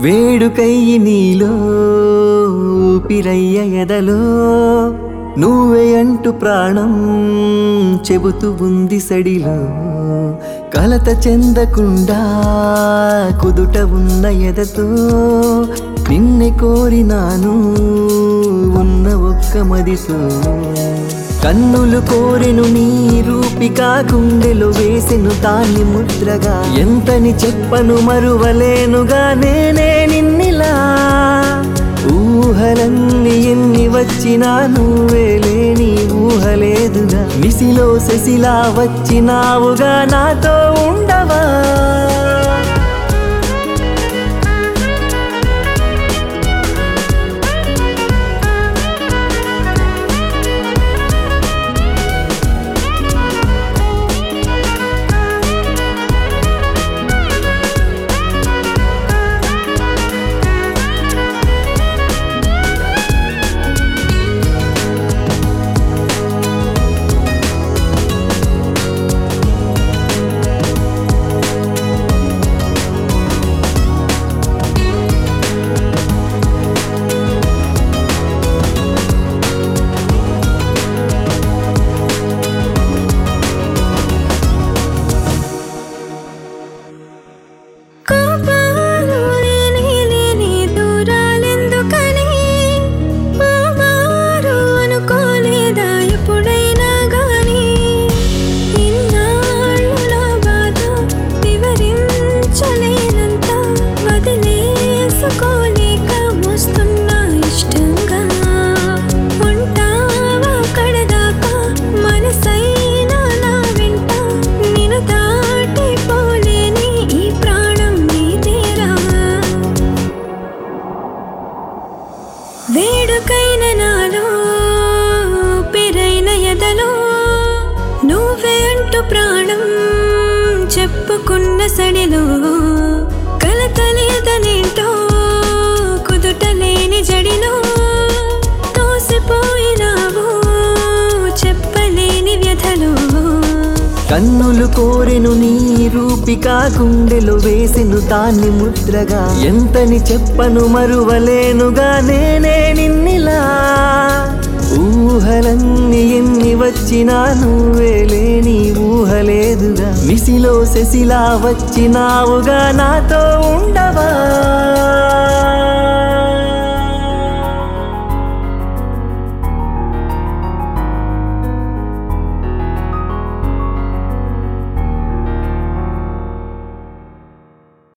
వేడుకయ్యి నీలో ఊపిరయ్య ఎదలో నువ్వే అంటూ ప్రాణం చెబుతూ ఉంది సడిలో కలత చెందకుండా కుదుట ఉన్న ఎదతో నిన్నే కోరినాను ఉన్న ఒక్క మదితో కన్నులు కోరెను నీ రూపిక గుండెలు వేసెను దాన్ని ముద్రగా ఎంతని చెప్పను మరువలేనుగా నేనే నిన్నిలా ఊహలన్నీ ఎన్ని వచ్చినా నువ్వే లేని ఊహలేదుగా మిసిలో శశిలా వచ్చినావుగా నాతో ఉండవా కోపాలు లేని లేని దూరాలెందుకని మామారు అనుకోలేదా ఎప్పుడైనా గాని ఇన్నాళ్ళులో బాధ వివరించలేనంత వదిలేసుకోలేక మోస్తున్నా ఇష్టంగా ఉంటావా కడదాకా మనసైనా నా వెంట నిన్ను దాటిపోలేని ఈ ప్రాణం నీదేరా వేడుకైన నాలో పెరైన ఎదలో నువ్వే అంటూ ప్రాణం చెప్పుకున్న సడిలో కలతలేదనేంటో కుదుటలేని జడిలో తోసిపోయినావు చెప్పలేని వ్యధలో కన్నులు కోరెను నీ రూపిక గుండెలు వేసెను దాన్ని ముద్రగా ఎంతని చెప్పను మరువలేనుగా నేనే నిన్నిలా ఊహలన్నీ ఎన్ని వచ్చినా నువ్వే లేని ఊహలేదుగా మిసిలో శశిలా వచ్చినావుగా నాతో ఉండవా